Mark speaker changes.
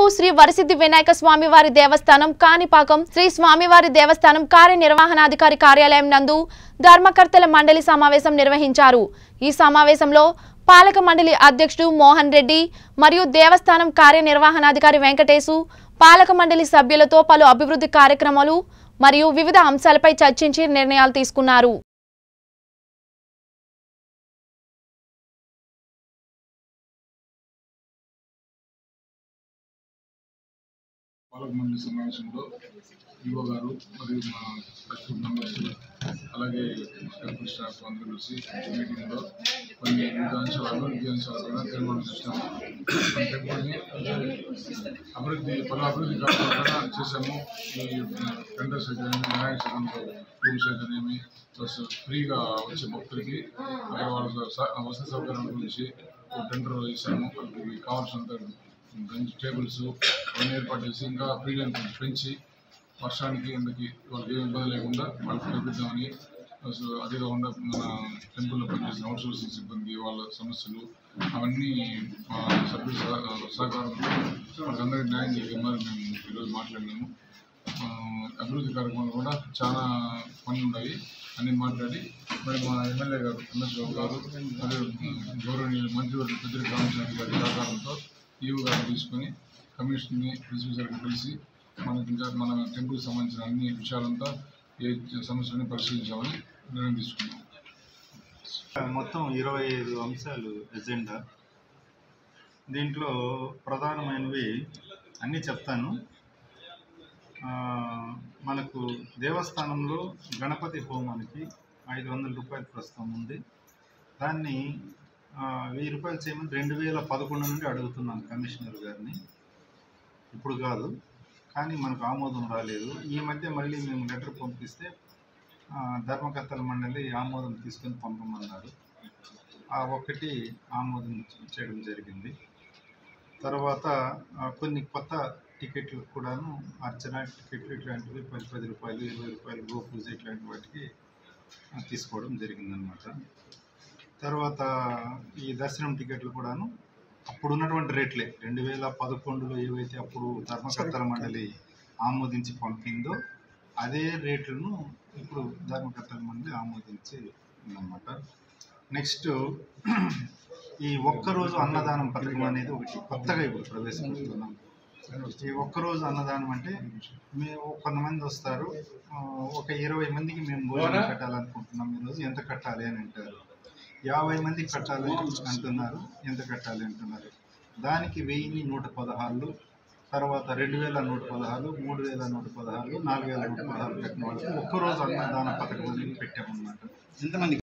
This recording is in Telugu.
Speaker 1: శ్రీ వరసిద్ధి వినాయక స్వామివారి దేవస్థానం కాణిపాకం శ్రీ స్వామివారి దేవస్థానం కార్యనిర్వహణాధికారి కార్యాలయం నందు ధర్మకర్తల మండలి సమావేశం నిర్వహించారు ఈ సమావేశంలో పాలక మండలి అధ్యక్షుడు మోహన్ రెడ్డి మరియు దేవస్థానం కార్యనిర్వహణాధికారి వెంకటేశు పాలక మండలి సభ్యులతో పలు అభివృద్ధి కార్యక్రమాలు మరియు వివిధ అంశాలపై చర్చించి నిర్ణయాలు తీసుకున్నారు
Speaker 2: పాలక మండలి సమావేశంలో ఈఓ గారు మరియు మా ఎక్స్పర్ట్ మెంబర్స్ అలాగే టెంపుల్ స్టాఫ్ అందరూ కలిసి మీటింగ్లో కొన్ని వివిధ అంశాలను విద్యా అంశాల కూడా తీర్మానం చేస్తాము మన టెంపుల్ని అభివృద్ధి పలు అభివృద్ధి కార్యక్రమాలు కూడా చేశాము ఈ టెండర్స్ అయితేనేమి వినాయక చతుర్థి రూమ్స్ అయితేనేమి ప్లస్ ఫ్రీగా వచ్చే భక్తులకి అక్కడ వాళ్ళ స- వసతి సౌకర్యాల గురించి ఒక టెండర్ ఇచ్చాము వాళ్ళకి కావాల్సినంత బెంచ్ టేబుల్స్ అవన్నీ ఏర్పాటు చేసి ఇంకా ఫ్రీడమ్ పెంచి వర్షానికి ఎండకి వాళ్ళకి ఏమి ఇబ్బంది లేకుండా వాళ్ళకి కల్పిద్దామని అసలు అదే కాకుండా మన టెంపుల్లో పనిచేసిన అవుట్ సోర్సింగ్ సిబ్బంది వాళ్ళ సమస్యలు అవన్నీ మా సభ్యుల సహ- సహకారంతో వాళ్ళందరికీ న్యాయం జరిగే మరి మేము ఈరోజు మాట్లాడినాము ఆ, అభివృద్ధి కార్యక్రమాలు కూడా చాలా పనులు ఉన్నాయి అన్ని మాట్లాడి మరి మా ఎమ్మెల్యే గారు ఎంఎస్ బాబు గారు మరియు గౌరవనీయులు మంత్రివర్గ పెద్దరి రామచంద్ర గారి సహకారంతో ఈవో గారు తీసుకొని కమిషన్ని ప్రిన్సిపల్ గారికి కలిసి మనకి ఇంకా మన టెంపుల్కి సంబంధించిన అన్ని విషయాలంతా ఏ సమస్యలని పరిశీలించామని నిర్ణయం తీసుకున్నాం
Speaker 3: మొత్తం ఇరవై ఐదు అంశాలు ఎజెండా దీంట్లో ప్రధానమైనవి అన్నీ చెప్తాను ఆ, మనకు దేవస్థానంలో గణపతి హోమానికి ఐదు వందల రూపాయలు ప్రస్తుతం ఉంది దాన్ని ఆ, వెయ్యి రూపాయలు చేయమని రెండు వేల పదకొండు నుండి అడుగుతున్నాం కమిషనర్ గారిని ఇప్పుడు కాదు కానీ మనకు ఆమోదం రాలేదు ఈ మధ్య మళ్ళీ మేము లెటర్ పంపిస్తే ఆ, ధర్మకర్తల మండలి ఆమోదం తీసుకొని పంపమన్నారు ఆ ఒక్కటి ఆమోదం చేయడం జరిగింది తర్వాత ఆ, కొన్ని కొత్త టికెట్లు కూడాను అర్చన టికెట్లు ఇట్లాంటివి పది పది రూపాయలు ఇరవై రూపాయలు గో పూజ ఇట్లాంటి వాటికి ఆ, తీసుకోవడం జరిగిందనమాట తర్వాత ఈ దర్శనం టికెట్లు కూడాను అప్పుడు ఉన్నటువంటి రేట్లే రెండు వేల పదకొండులో ఏవైతే అప్పుడు ధర్మకర్తల మండలి ఆమోదించి పంపిందో అదే రేట్లను ఇప్పుడు ధర్మకర్తల మండలి ఆమోదించి ఉందన్నమాట నెక్స్ట్ ఈ ఒక్కరోజు అన్నదానం పథకం అనేది ఒకటి కొత్తగా ఇప్పుడు ప్రవేశపెడుతున్నాం ఈ ఒక్కరోజు అన్నదానం అంటే మేము కొంతమంది వస్తారు ఆ, ఒక ఇరవై మందికి మేము భోజనం కట్టాలనుకుంటున్నాం ఈరోజు ఎంత కట్టాలి అని అంటారు యాభై మందికి కట్టాలి అంటున్నారు ఎంత కట్టాలి అంటున్నారు దానికి వెయ్యి నూట పదహారులు తర్వాత రెండు వేల నూట పదహారు మూడు వేల నూట పదహారు నాలుగు వేల నూట పదహారు కట్టిన వాళ్ళకి ఒక్కరోజు అన్నదాన పథకం అనేది పెట్టామన్నమాట